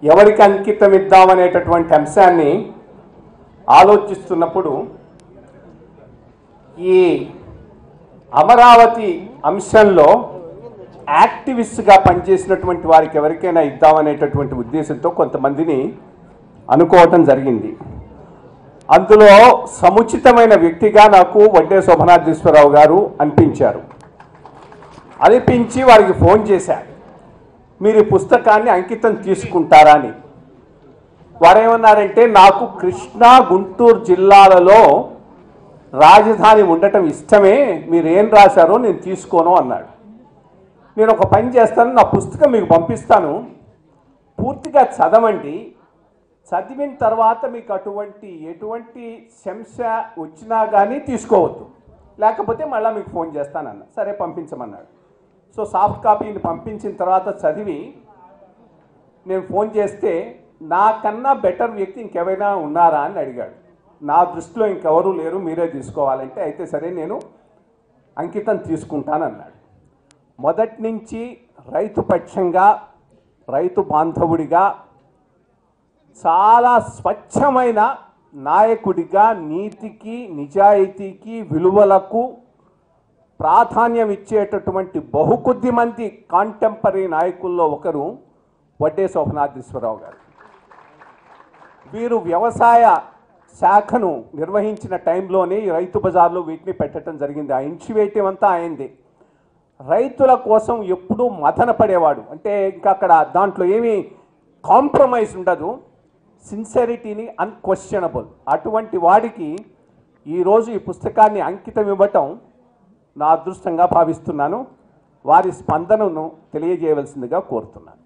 ఎవరికి అంకితం ఇద్దామనేటటువంటి అంశాన్ని ఆలోచిస్తున్నప్పుడు ఈ అమరావతి అంశంలో యాక్టివిస్ట్గా పనిచేసినటువంటి వారికి ఎవరికైనా ఇద్దామనేటటువంటి ఉద్దేశంతో కొంతమందిని అనుకోవటం జరిగింది అందులో సముచితమైన వ్యక్తిగా నాకు వడ్డే శోభనాథేశ్వరరావు గారు అనిపించారు అనిపించి వారికి ఫోన్ చేశారు మీరు ఈ పుస్తకాన్ని అంకితం తీసుకుంటారా అని వారేమన్నారంటే నాకు కృష్ణా గుంటూరు జిల్లాలలో రాజధాని ఉండటం ఇష్టమే మీరు ఏం రాశారో నేను తీసుకోను అన్నాడు నేను ఒక పని చేస్తాను నా పుస్తకం మీకు పంపిస్తాను పూర్తిగా చదవండి చదివిన తర్వాత మీకు అటువంటి ఎటువంటి శంస వచ్చినా కానీ తీసుకోవద్దు లేకపోతే మళ్ళీ మీకు ఫోన్ చేస్తానన్న సరే పంపించమన్నాడు సో సాఫ్ట్ కాపీని పంపించిన తర్వాత చదివి నేను ఫోన్ చేస్తే నాకన్నా బెటర్ వ్యక్తి ఇంకెవరైనా ఉన్నారా అని అడిగాడు నా దృష్టిలో ఇంకెవరూ లేరు మీరే తీసుకోవాలంటే అయితే సరే నేను అంకితం తీసుకుంటానన్నాడు మొదటి నుంచి రైతు పక్షంగా రైతు బాంధవుడిగా చాలా స్వచ్ఛమైన నాయకుడిగా నీతికి నిజాయితీకి విలువలకు ప్రాధాన్యం ఇచ్చేటటువంటి బహు కొద్ది మంది కాంటెంపరీ నాయకుల్లో ఒకరు వడ్డే శోభనాథేశ్వరరావు గారు వీరు వ్యవసాయ శాఖను నిర్వహించిన టైంలోనే ఈ రైతు బజార్లో వీటిని పెట్టడం జరిగింది ఆ ఇనిషియేటివ్ అంతా అయింది రైతుల కోసం ఎప్పుడూ మదన పడేవాడు అంటే ఇంకా అక్కడ దాంట్లో ఏమీ కాంప్రమైజ్ ఉండదు సిన్సెరిటీని అన్క్వశ్చనబుల్ అటువంటి వాడికి ఈరోజు ఈ పుస్తకాన్ని అంకితం ఇవ్వటం నా అదృష్టంగా భావిస్తున్నాను వారి స్పందనను తెలియజేయవలసిందిగా కోరుతున్నాను